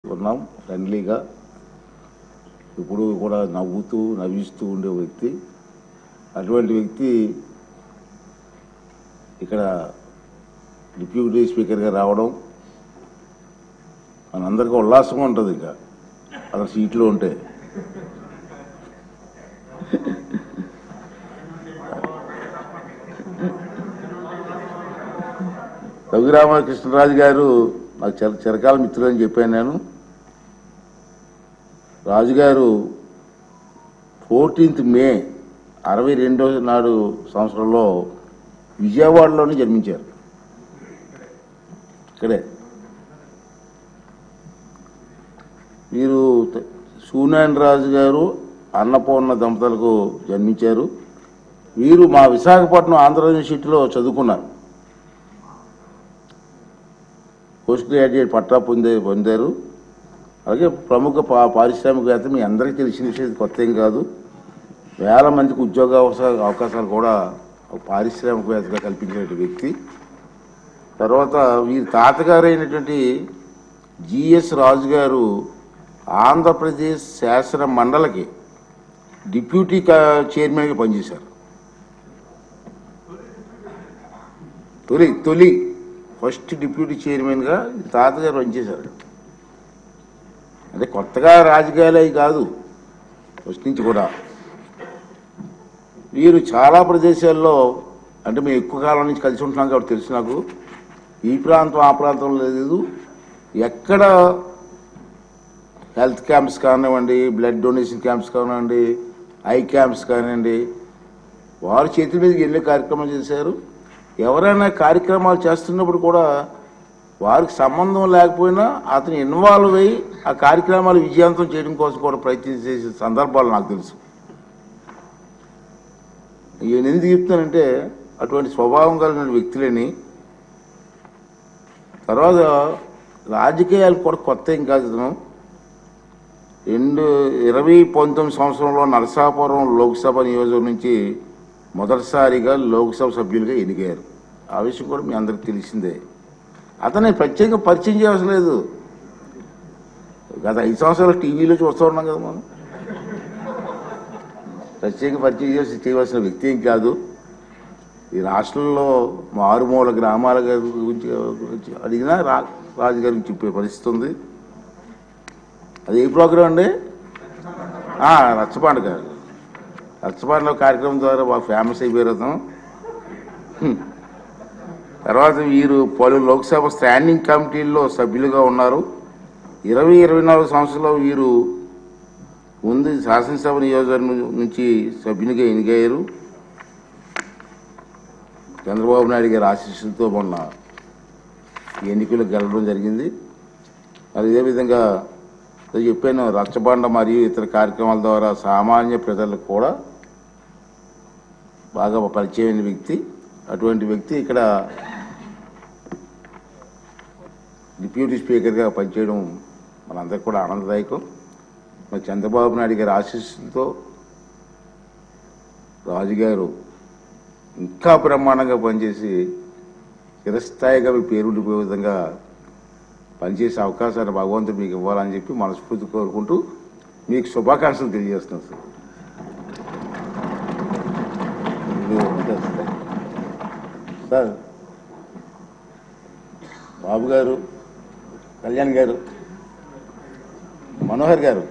ఉన్నాం ఫ్రెండ్లీగా ఇప్పుడు కూడా నవ్వుతూ నవ్విస్తూ ఉండే వ్యక్తి అటువంటి వ్యక్తి ఇక్కడ డిప్యూటీ స్పీకర్గా రావడం మనందరికీ ఉల్లాసంగా ఉంటుంది ఇక అక్కడ సీట్లో ఉంటే రఘురామకృష్ణరాజు గారు నాకు చిర చిరకాల మిత్రులు అని చెప్పాను నేను రాజుగారు ఫోర్టీన్త్ మే అరవై రెండో నాడు సంవత్సరంలో విజయవాడలోనే జన్మించారు ఇక్కడే వీరు త- సూనాయన రాజు గారు అన్నపూర్ణ దంపతులకు జన్మించారు వీరు మా విశాఖపట్నం ఆంధ్ర యూనివర్సిటీలో చదువుకున్నారు పోస్ట్ గ్రాడ్యుయేట్ పట్టా పొందే పొందారు అలాగే ప్రముఖ పా పారిశ్రామికవేత్త మీ అందరికీ తెలిసిన విషయం ఇది కొత్త ఏం కాదు వేల మందికి ఉద్యోగ అవస- అవకాశాలు కూడా ఒక పారిశ్రామికవేత్తగా కల్పించిన వ్యక్తి తర్వాత వీరి తాతగారు అయినటువంటి జిఎస్ రాజు గారు ఆంధ్రప్రదేశ్ శాసన మండలికి డిప్యూటీ కా- చైర్మన్గా పనిచేశారు తొలి తొలి ఫస్ట్ డిప్యూటీ చైర్మన్గా తాతగారు పనిచేశారు అంటే కొత్తగా రాజకీయాలు అవి కాదు ఫస్ట్ నుంచి కూడా వీరు చాలా ప్రదేశాల్లో అంటే మేము ఎక్కువ కాలం నుంచి కలిసి ఉంటున్నాం కాబట్టి తెలుసు నాకు ఈ ప్రాంతం ఆ ప్రాంతం లేదు ఎక్కడ హెల్త్ క్యాంప్స్ కానివ్వండి బ్లడ్ డొనేషన్ క్యాంప్స్ కానివ్వండి ఐ క్యాంప్స్ కానివ్వండి వారు చేతుల మీదకి వెళ్ళే కార్యక్రమం చేశారు ఎవరైనా కార్యక్రమాలు చేస్తున్నప్పుడు కూడా వారికి సంబంధం లేకపోయినా అతను ఇన్వాల్వ్ అయ్యి ఆ కార్యక్రమాలు విజయవంతం చేయడం కోసం కూడా ప్రయత్నం చేసే సందర్భాలు నాకు తెలుసు నేను ఎందుకు చెప్తానంటే అటువంటి స్వభావం కలిగిన వ్యక్తులని తర్వాత రాజకీయాలు కూడా కొత్త ఏం కాదు ఇతను రెండు ఇరవై పంతొమ్మిది సంవత్సరంలో నరసాపురం లోక్సభ నియోజకవర్గం నుంచి మొదటిసారిగా లోక్సభ సభ్యులుగా ఎన్నికయ్యారు ఆ విషయం కూడా మీ అందరికి తెలిసిందే అతన్ని ప్రత్యేకంగా పరిచయం చేయవలసిన లేదు గత ఐదు సంవత్సరాలు టీవీలో చూస్తూ ఉన్నాం కదా మనం ప్రత్యేక పరిచయం చేసి చేయవలసిన వ్యక్తి ఏం కాదు ఈ రాష్ట్రంలో మారుమూల గ్రామాల గురించి గురించి అడిగినా రా రాజుగారి గురించి చెప్పే పరిస్థితి ఉంది అది ఏ ప్రోగ్రాం అండి ఆ, రచ్చబండ గారు రచ్చబండలో కార్యక్రమం ద్వారా బాగా ఫేమస్ అయిపోయారు అతను హ్మ్. తర్వాత వీరు పలు లోక్సభ స్టాండింగ్ కమిటీల్లో సభ్యులుగా ఉన్నారు ఇరవై ఇరవై నాలుగు సంవత్సరంలో వీరు ముందు శాసనసభ నియోజకవర్గం నుంచి సభ్యునిగా ఎన్నికయ్యారు చంద్రబాబు నాయుడు గారి ఆశీస్సులతో మొన్న ఈ ఎన్నికలు గెలవడం జరిగింది మరి ఇదే విధంగా నేను చెప్పాను రచ్చబండ మరియు ఇతర కార్యక్రమాల ద్వారా సామాన్య ప్రజలకు కూడా బాగా పరిచయమైన వ్యక్తి అటువంటి వ్యక్తి ఇక్కడ డిప్యూటీ స్పీకర్గా పనిచేయడం మనందరికీ కూడా ఆనందదాయకం మరి చంద్రబాబు నాయుడు గారి ఆశీస్సులతో రాజుగారు ఇంకా బ్రహ్మాండంగా పనిచేసి చిరస్థాయిగా మీ పేరు ఉండిపోయే విధంగా పనిచేసే అవకాశాన్ని భగవంతుడు మీకు ఇవ్వాలని చెప్పి మనస్ఫూర్తి కోరుకుంటూ మీకు శుభాకాంక్షలు తెలియజేస్తున్నాను సార్ ఇది ఉంటుంది. సార్ బాబు గారు కళ్యాణ్ గారు మనోహర్ గారు